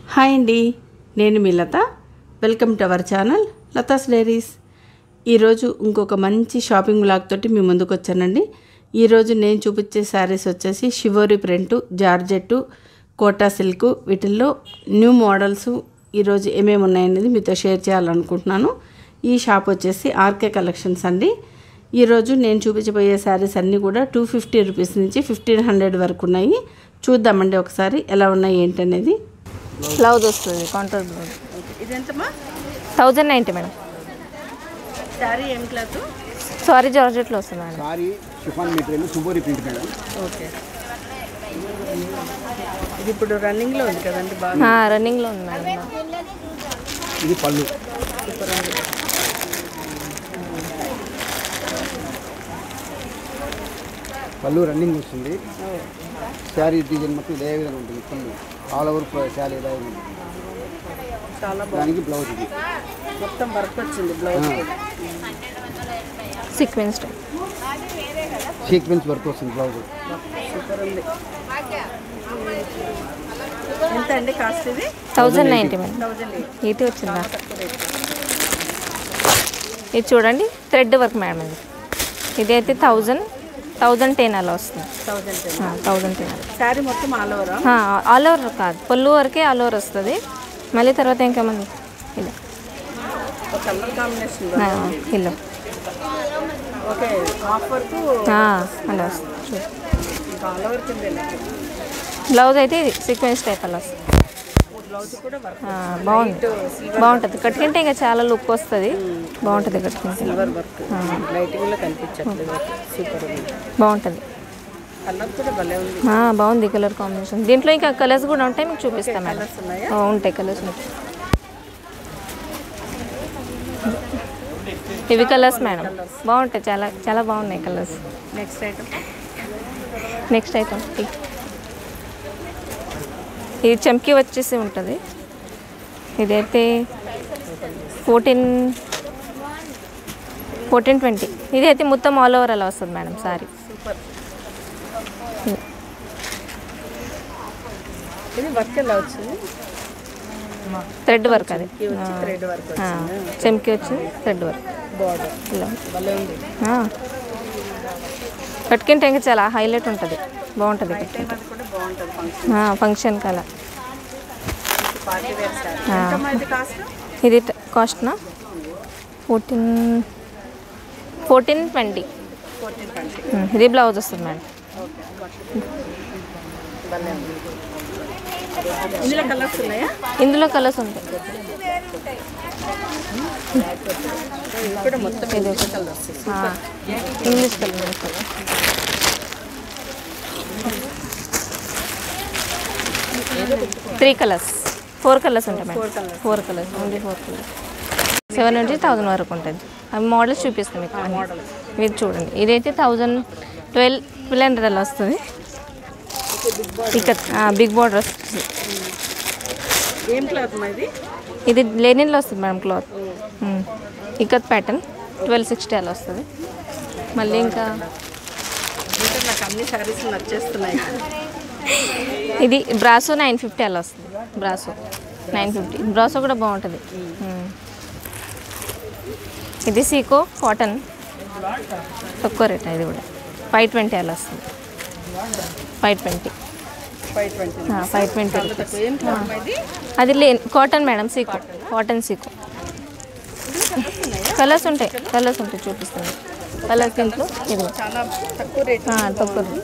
Hi అండి నేను మీ Latha welcome to our channel Latha's diaries ఈరోజు ఇంకొక మంచి షాపింగ్ బ్లాగ్ తోటి మీ ముందుకు వచ్చానండి ఈరోజు నేను చూపించే శారీస్ వచ్చేసి shibori print georgette Kota silk వీటిల్లో న్యూ మోడల్స్ ఈరోజు ఏమేమి ఉన్నాయనేది మీతో షేర్ చేయాలనుకుంటున్నాను ఈ షాప్ వచ్చేసి ఆర్కే కలెక్షన్స్ అండి ఈరోజు నేను చూపించబోయే శారీస్ అన్నీ కూడా టూ ఫిఫ్టీ రూపీస్ నుంచి ఫిఫ్టీన్ హండ్రెడ్ వరకు ఉన్నాయి చూద్దామండి ఒకసారి ఎలా ఉన్నాయి ఏంటనేది బ్లౌజ్ వస్తుంది కాంట్రాక్ట్ బ్లౌజ్ ఇదెంతమా థౌజండ్ నైంటీ మేడం శారీ ఏం క్లాత్ సారీ జార్జెట్లో వస్తుంది madam sari chiffon material shibori print madam okay ఇది ఇప్పుడు రన్నింగ్లో ఉంది కదండి బాగా రన్నింగ్లో ఉంది మేడం ఇది పళ్ళు పళ్ళు రన్నింగ్ వస్తుంది శారీ డిజైన్ మొత్తం ఇదే విధంగా ఉంటుంది పళ్ళు ఆల్ ఓవర్ శారీ ఇదే ఉంటుంది చాలా దానికి బ్లౌజ్ ఇది మొత్తం వర్క్ వచ్చింది బ్లౌజ్ సీక్వెన్స్ సీక్వెన్స్ వర్క్ వస్తుంది బ్లౌజ్ సూపర్ ఉంది ఎంత అండి కాస్ట్ ఇది థౌజండ్ నైంటీ మేడం థౌజండ్ ఇది వచ్చిందా ఇది చూడండి థ్రెడ్ వర్క్ మేడం ఇది ఇది అయితే థౌజండ్ థౌజండ్ టెన్ అలా వస్తుంది థౌజండ్ థౌజండ్ టెన్ అలా శారీ మొత్తం ఆల్ ఓవరా ఆల్ ఓవర్ కాదు పళ్ళు వరకే ఆల్ ఓవర్ వస్తుంది మళ్ళీ తర్వాత ఇంకా మంది ఇలా ఒక కలర్ కాంబినేషన్ ఆ, ఇలా ఓకే హాఫ్ వరకు ఆ, అలా వస్తుంది చూడు. ఇంకా ఆల్ ఓవర్ కింద బ్లౌజ్ అయితే ఇది సీక్వెన్స్ టైప్ అలా వస్తుంది బ్లౌజ్ కూడా వర్క్ ఆ, బాగుంది బాగుంటుంది కట్టుకుంటే ఇంకా చాలా లుక్ వస్తుంది బాగుంటుంది కట్టుకుంటే సిల్వర్ వర్క్ లైటింగ్ లో కనిపించట్లేదు సూపర్ ఉంది బాగుంటుంది కలర్ కూడా భలే ఉంది ఆ, బాగుంది కలర్ కాంబినేషన్ దీంట్లో ఇంకా కలర్స్ కూడా ఉంటాయి మీకు చూపిస్తాం మేడం కలర్స్ ఉన్నాయా ఆ, ఉంటాయి కలర్స్ ఉంటాయి ఇవి కలర్స్ మేడం బాగుంటాయి చాలా చాలా బాగున్నాయి colours next item next item ఇది చమ్కీ వచ్చేసి ఉంటుంది ఇదైతే ఫోర్టీన్ ఫోర్టీన్ ట్వంటీ ఇదైతే మొత్తం ఆల్ ఓవర్ అలా వస్తుంది మేడం సారీ సూపర్ ఇది వర్క్ ఎలా వచ్చింది థ్రెడ్ వర్క్ అది ఇది వచ్చి థ్రెడ్ వర్క్ ఆ, చమ్కీ వచ్చింది థ్రెడ్ వర్క్ బార్డర్ ఇలా భలే ఉంది ఆ. కట్టుకుంటే ఇంకా చాలా హైలైట్ ఉంటుంది బాగుంటుంది టైం అది కూడా బాగుంటుంది ఫంక్షన్ ఫంక్షన్ కల పార్టీ వేర్ సారీ ఎంతమ్మా ఇది కాస్ట్ ఇది కాస్ట్నా fourteen fourteen twenty fourteen twenty ఇది బ్లౌజ్ వస్తుంది మేడం భలే ఉంది ఇందులో కలర్స్ ఉన్నాయా ఇందులో కలర్స్ ఉంటాయి ఇది కూడా మొత్తం ఇంగ్లీష్ కలర్స్ ఆ, ఇంగ్లీష్ కలర్ వస్తుంది త్రీ కలర్స్ ఫోర్ కలర్స్ ఉంటాయి madam four colours only four colours seven నుంచి థౌజండ్ వరకు ఉంటుంది అవి మోడల్స్ చూపిస్తాం మీకు అన్ని. ఇది చూడండి ఇదైతే థౌజండ్ ట్వెల్వ్ ట్వెల్వ్ హండ్రెడ్ అలా వస్తుంది ఇక్కడ బిగ్ బార్డర్ వస్తుంది ఏం క్లాత్ మా ఇది ఇది లెనిన్లో వస్తుంది madam cloth ikat pattern twelve sixty అలా వస్తుంది మళ్ళీ ఇంకా అంటే నాకు అన్ని శారీస్ నచ్చేస్తున్నాయి ఇది బ్రాసో నైన్ ఫిఫ్టీ అలా వస్తుంది బ్రాసో నైన్ ఫిఫ్టీ బ్రాసో కూడా బాగుంటుంది మ్మ్. ఇది సీకో కాటన్ తక్కువ రేట్ ఇది కూడా ఫైవ్ ట్వంటీ అలా వస్తుంది five twenty five twenty five twenty rupees ఏం క్లాత్ మా ఇది అది లే కాటన్ మేడం సీకో కాటన్ సీకో కలర్స్ ఉంటాయి కలర్స్ ఉంటాయి చూపిస్తాను కలర్స్ దీంట్లో ఇది చాలా తక్కువ రేట్ ఆ, తక్కువ రేట్.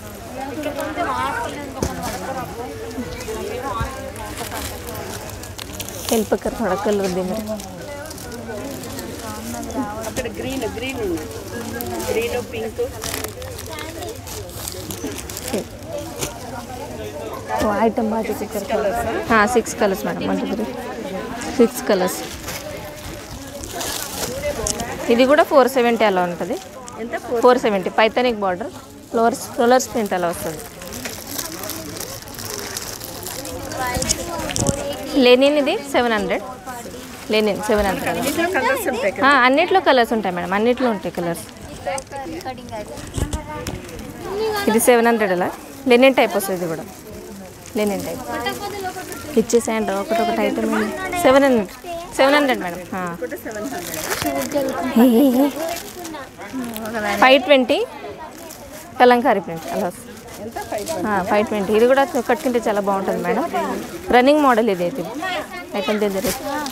हेल्प कर थोड़ा कलर दे मेरे అక్కడ గ్రీన్ గ్రీన్ ఉంది గ్రీన్ పింక్ वो आइटम बाजू से कर हाँ six colours madam one two three six colours ఇది కూడా ఫోర్ సెవెంటీ అలా ఉంటుంది ఎంత ఫోర్ ఫోర్ సెవెంటీ పైథానిక్ బార్డర్ ఫ్లోర్స్ ఫ్లోలర్స్ ప్రింట్ అలా వస్తుంది లెనిన్ ఇది seven hundred linen seven hundred ఇంట్లో కలర్స్ ఉంటాయి కదా అన్నిట్లో కలర్స్ ఉంటాయి మేడం అన్నిట్లో ఉంటాయి కలర్స్ ఇది సెవెన్ హండ్రెడ్ అలా లెనిన్ టైప్ వస్తుంది ఇది కూడా లెనిన్ టైప్ ఇచ్చేసేయండి ఒకటి ఒకటి item seven hundred seven hundred madam five twenty Kalamkari print అలా ఫైవ్ ట్వంటీ ఇది కూడా కట్టుకుంటే చాలా బాగుంటుంది మేడం రన్నింగ్ మోడల్ ఇది అయితే ఐటమ్ దగ్గర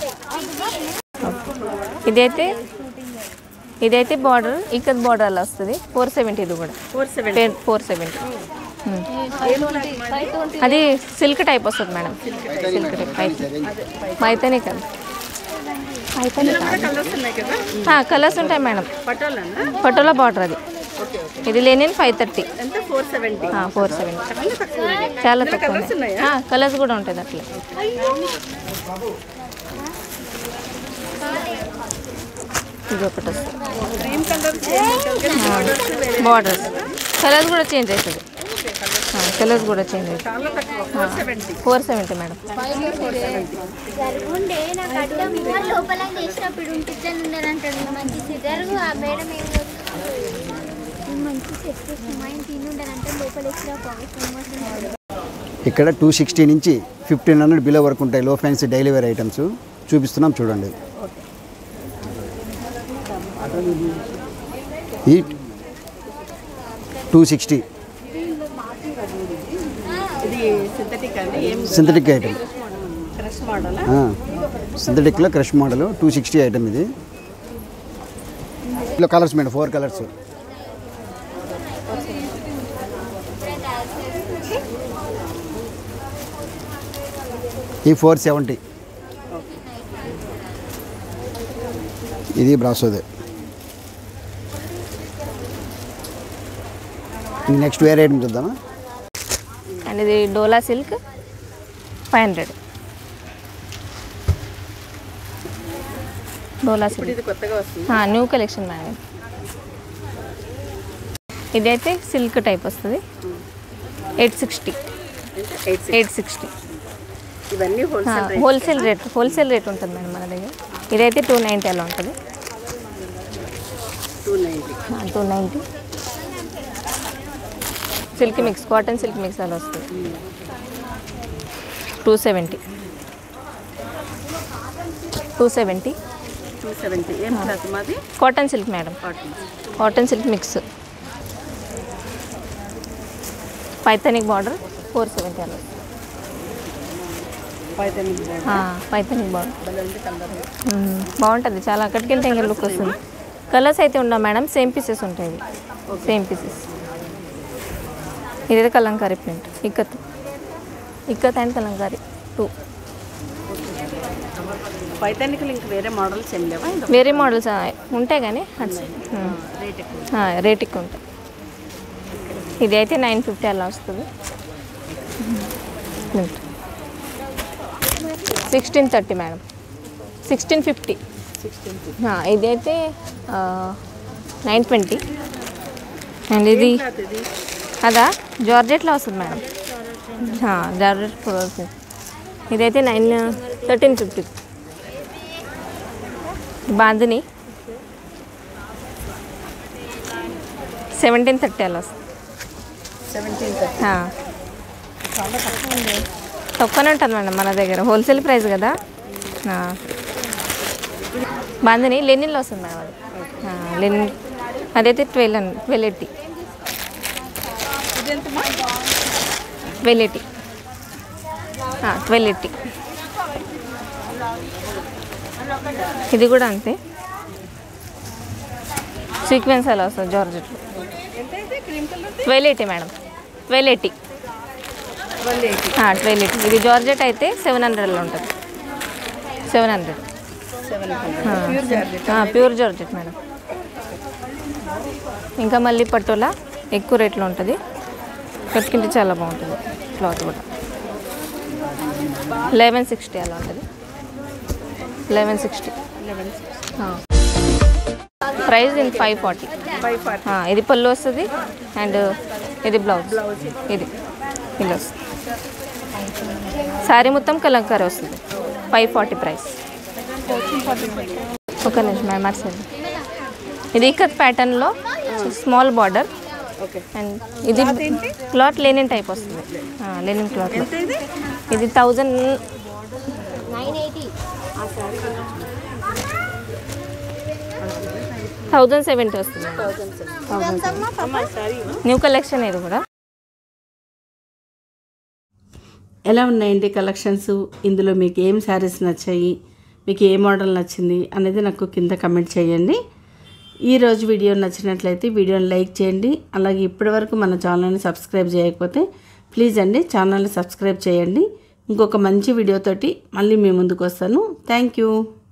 ఇదైతే ఇదైతే బార్డర్ ఇక్కడ బార్డర్ అలా వస్తుంది ఫోర్ సెవెంటీ ఇది కూడా ఫోర్ సెవెన్ ఫోర్ సెవెంటీ అది సిల్క్ టైప్ వస్తుంది మేడం సిల్క్ టైప్ మైతనే కదా మైతనే కలర్స్ ఉన్నాయి కదా కలర్స్ ఉంటాయి మేడం పటోలన్నా పటోలా బార్డర్ అది ఇది లేనిన్ ఫైవ్ థర్టీ ఎంత ఫోర్ సెవెంటీ ఫోర్ సెవెంటీ చాలా తక్కువ కలర్స్ కూడా ఉంటుంది అట్లా ఇది ఒకటి వస్తుంది క్రీమ్ కలర్ బార్డర్స్ కలర్స్ కూడా చేంజ్ అవుతుంది కలర్స్ కూడా చేంజ్ అవుతుంది చాలా తక్కువ four seventy four seventy madam జరుగుండే నాకు అర్థం మరి లోపల చేసినప్పుడు ఉంటుందని ఉండనంటాడు మంచి జరుగు ఆ మేడం ఏం చేస్తుంది? మంచి సెట్ చేసి మా ఇంటి ఉండనంటే లోపల ఎక్స్ట్రా పాకెట్ ఇక్కడ టూ సిక్స్టీ నుంచి ఫిఫ్టీన్ హండ్రెడ్ బిలో వరకు ఉంటాయి లో ఫ్యాన్సీ డైలీ వేర్ ఐటమ్స్ చూపిస్తున్నాం చూడండి ఈ టూ సిక్స్టీ ఇది సింథటిక్ అండి ఏం సింథటిక్ ఐటమ్ క్రష్ మోడల్ సింథటిక్లో crush model two sixty item ఇది ఇందులో కలర్స్ మేడం ఫోర్ కలర్స్ ఈ ఫోర్ సెవెంటీ ఇది బ్రాసోదే నెక్స్ట్ వేరే ఐటమ్ చూద్దామా అండ్ ఇది Dola silk five hundred Dola silk ఇది కొత్తగా వస్తుంది న్యూ కలెక్షన్ మేడం ఇదైతే సిల్క్ టైప్ వస్తుంది eight sixty eight eight sixty ఇవన్నీ wholesale rate wholesale rate wholesale rate ఉంటుంది మేడం మన దగ్గర ఇదైతే టూ నైంటీ అలా ఉంటుంది two ninety two ninety silk mix cotton silk mix అలా వస్తుంది two seventy two seventy two seventy ఏం క్లాత్ మాది cotton silk madam cotton cotton silk mix పైథనిక్ బార్డర్ ఫోర్ సెవెంటీ అలా పైతని పైథనిక్ బార్డర్ బాగుంటుంది చాలా అక్కడికి వెళ్తే ఇంకా లుక్ వస్తుంది కలర్స్ అయితే ఉండవు మేడం సేమ్ పీసెస్ ఉంటాయి ఇవి సేమ్ పీసెస్ ఇదైతే Kalamkari print ikat ikat and Kalamkari two పైతానికి ఇంక వేరే మోడల్స్ ఏం లేవా ఇంకా వేరే మోడల్స్ ఉంటాయి కానీ రేట్ ఎక్కువ రేట్ ఎక్కువ ఉంటాయి ఇది అయితే నైన్ ఫిఫ్టీ అలా వస్తుంది sixteen thirty madam sixteen fifty ఇది అయితే నైన్ ట్వంటీ అండ్ ఇది క్లాత్ ఇది అదా జార్జెట్లో వస్తుంది మేడం జార్జెట్ వస్తుంది ఇదైతే nine thirteen fifty bandhani seventeen thirty అలా వస్తుంది సెవెంటీన్ ఆ. తక్కువనే ఉంటుంది మేడం మన దగ్గర హోల్సేల్ ప్రైస్ కదా ఆ. బాందిని లెనిన్లో వస్తుంది మేడం అది ఆ, లెనిన్ అదైతే twelve hundred twelve eighty twelve eighty twelve eighty ఇది కూడా అంతే సీక్వెన్స్ అలా వస్తుంది జార్జెట్లో twelve eighty madam twelve eighty one eighty twelve eighty ఇది జార్జెట్ అయితే సెవెన్ హండ్రెడ్లో ఉంటుంది seven hundred seven hundred pure georgette pure georgette madam ఇంకా మళ్ళీ పట్టులా ఎక్కువ రేట్లో ఉంటుంది కట్టుకుంటే చాలా బాగుంటుంది క్లాత్ కూడా లెవెన్ సిక్స్టీ అలా ఉంటుంది eleven sixty eleven price in five forty five forty ఇది పళ్ళు వస్తుంది అండ్ ఇది బ్లౌజ్ ఇది ఇలా వస్తుంది శారీ మొత్తం కలంకారీ వస్తుంది ఫైవ్ ఫార్టీ ప్రైస్ ఒక నిమిషం మ్యామ్ అటు సైడ్ ఇది ఇక్కత్ ప్యాటర్న్లో స్మాల్ బార్డర్ ఓకే అండ్ ఇది క్లాత్ లెనిన్ టైప్ వస్తుంది లెనిన్ క్లాత్ ఇది thousand nine eighty thousand seventy వస్తుంది న్యూ కలెక్షన్ ఇది కూడా ఎలా ఉన్నాయండి కలెక్షన్స్ ఇందులో మీకు ఏం శారీస్ నచ్చాయి మీకు ఏ మోడల్ నచ్చింది అనేది నాకు కింద కమెంట్ చేయండి ఈరోజు వీడియో నచ్చినట్లయితే వీడియోని లైక్ చేయండి అలాగే ఇప్పటివరకు మన ఛానల్ని సబ్స్క్రైబ్ చేయకపోతే ప్లీజ్ అండి ఛానల్ని సబ్స్క్రైబ్ చేయండి ఇంకొక మంచి వీడియోతోటి మళ్ళీ మీ ముందుకు వస్తాను థ్యాంక్ యూ